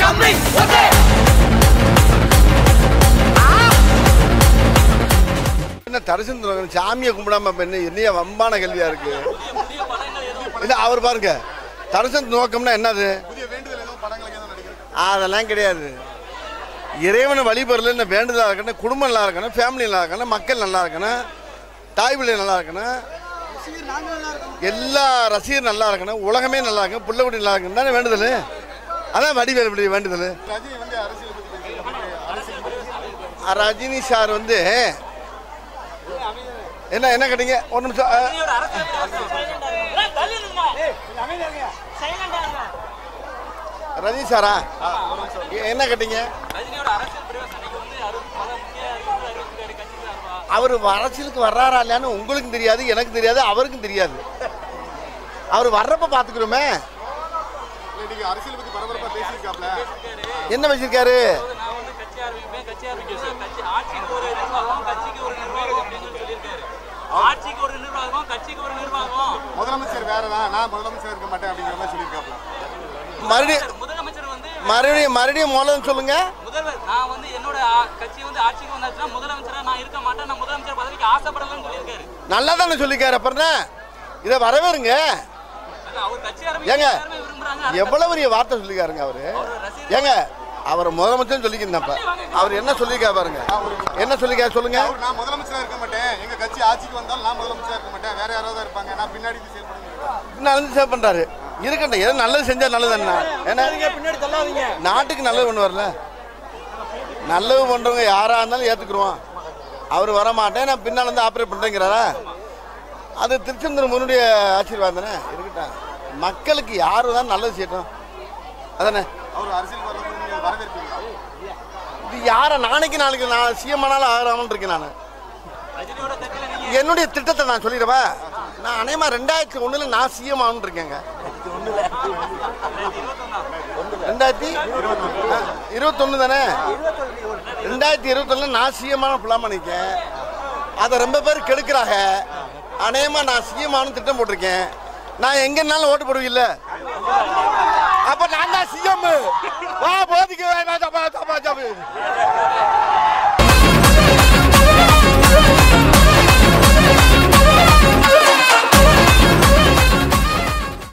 என்ன தரிசனம் தொடங்கணும். சாமியை கும்பிடாம இப்ப என்ன என்னைய வம்பான கேள்வியா இருக்கு இல்ல அவர் பாருங்க தரிசன நோக்கம்னா என்னது அதெல்லாம் கிடையாது இறைவனை வழிபடல என்ன வேண்டுதலா இருக்கணும் குடும்பம் நல்லா இருக்கணும் ஃபேமிலி நல்லா இருக்கணும் மக்கள் நல்லா இருக்கணும் தாய் பிள்ளை நல்லா இருக்கணும் எல்லா ரசிகர் நல்லா இருக்கணும் உலகமே நல்லா இருக்கணும் புள்ளக்குடி நல்லா இருக்கணும் தானே வேண்டுதல் அதான் வடிவேல் வேண்டுதல் ரஜினி சார் வந்து என்ன என்ன கேட்டீங்க ஒரு நிமிஷம் அஹ், ரஜினி சாரா எ- என்ன கேட்டீங்க அவர் அரசியலுக்கு வர்றாரா இல்லையான்னு உங்களுக்கும் தெரியாது எனக்கு தெரியாது அவருக்கும் தெரியாது அவர் வர்றப்ப பார்த்துக்கிறோமே இன்னைக்கு அரசியல் பத்தி பரபரப்பா பேசியிருக்காப்ல என்ன வச்சிருக்காரு நான் வந்து கட்சி ஆரம்பிப்பேன் கட்சி ஆரம்பிப்பேன் கட்சி ஆட்சிக்கு ஒரு நிர்வாகம் கட்சிக்கு ஒரு நிர்வாகம் அப்படின்னு சொல்லியிருக்காரு ஆட்சிக்கு ஒரு நிர்வாகம் கட்சிக்கு ஒரு நிர்வாகம் முதலமைச்சர் வேறதான் நான் முதலமைச்சர் இருக்க மாட்டேன் அப்படிங்கிற மாதிரி சொல்லியிருக்காப்ல மறுபடியும் முதலமைச்சர் வந்து மறுபடியும் மறுபடியும் மூலம் சொல்லுங்க முதல்வர் நான் வந்து என்னோட ஆ- கட்சி வந்து ஆட்சிக்கு வந்தாச்சுன்னா முதலமைச்சரா நான் இருக்க மாட்டேன் நான் முதலமைச்சர் பதவிக்கு ஆசைப்படலன்னு சொல்லியிருக்காரு நல்லா தானே சொல்லிக்காரு அப்புறம் என்ன? இதை வரவேறுங்க அதான் அவர் கட்சி ஏங்க ஆரம்பிக்க எல்லாருமே விரும்புறாங்க எவ்வளவு பெரிய வார்த்தை சொல்லிக்காருங்க அவரு ஏங்க அவர் முதலமைச்சர் சொல்லிக்கிறப்ப அவர் என்ன சொல்லியிருக்கா பாருங்க என்ன சொல்லிக்கா சொல்லுங்க அவர் நான் முதலமைச்சரா இருக்க மாட்டேன் எங்க கட்சி ஆட்சிக்கு வந்தாலும் நான் முதலமைச்சரா இருக்க மாட்டேன் வேற யாராவது இருப்பாங்க நான் பின்னாடி இருந்து செயல்படுங்க நல்லது சேவ் பண்றாரு இருக்கட்டும் ஏதோ நல்லது செஞ்சா நல்லது என்ன ஏன்னா நாட்டுக்கு நல்லது கொண்டு வரல நல்லது பண்றவங்க யாரா இருந்தாலும் ஏத்துக்குருவோம் அவர் வர மாட்டேன் நான் பின்னால இருந்து ஆப்ரேட் பண்றேங்கிறாரா அது திருச்செந்தூர் முன்னுடைய ஆசீர்வாதம் தானே இருக்கட்டும் மக்களுக்கு யாரு தான் நல்லது செய்யட்டும் அதானே அவர் அரசியல் வர்றது நீங்க வரவேற்பீங்களா இது யாரை நாளைக்கு நாளைக்கு நான் சிஎம் ஆனாலும் ஆகிறாமல் இருக்கேன் நான் ரஜினியோட தட்டில நீங்க என்னுடைய திட்டத்தை நான் சொல்லிடவா நான் அநேகமா ரெண்டாயிரத்தி ஒண்ணுல நான் சிஎம் ஆகணும் இருக்கேங்க ரெண்டாயிரத்தி இருபத்தொன்னு தானே ரெண்டாயிரத்தி இருபத்தொன்னு நான் சிஎம் ஆன பிளான் பண்ணிருக்கேன் அதை ரொம்ப பேர் கெடுக்கிறாங்க அநேகமா நான் சிஎம் ஆகணும் திட்டம் போட்டிருக்கேன் நான் எங்கன்னாலும் ஓட்டு போடுவீல்ல அப்ப நான் தான் சிஎம் வா போதிக்க வேணாம் தப்பா தப்பா தப்பு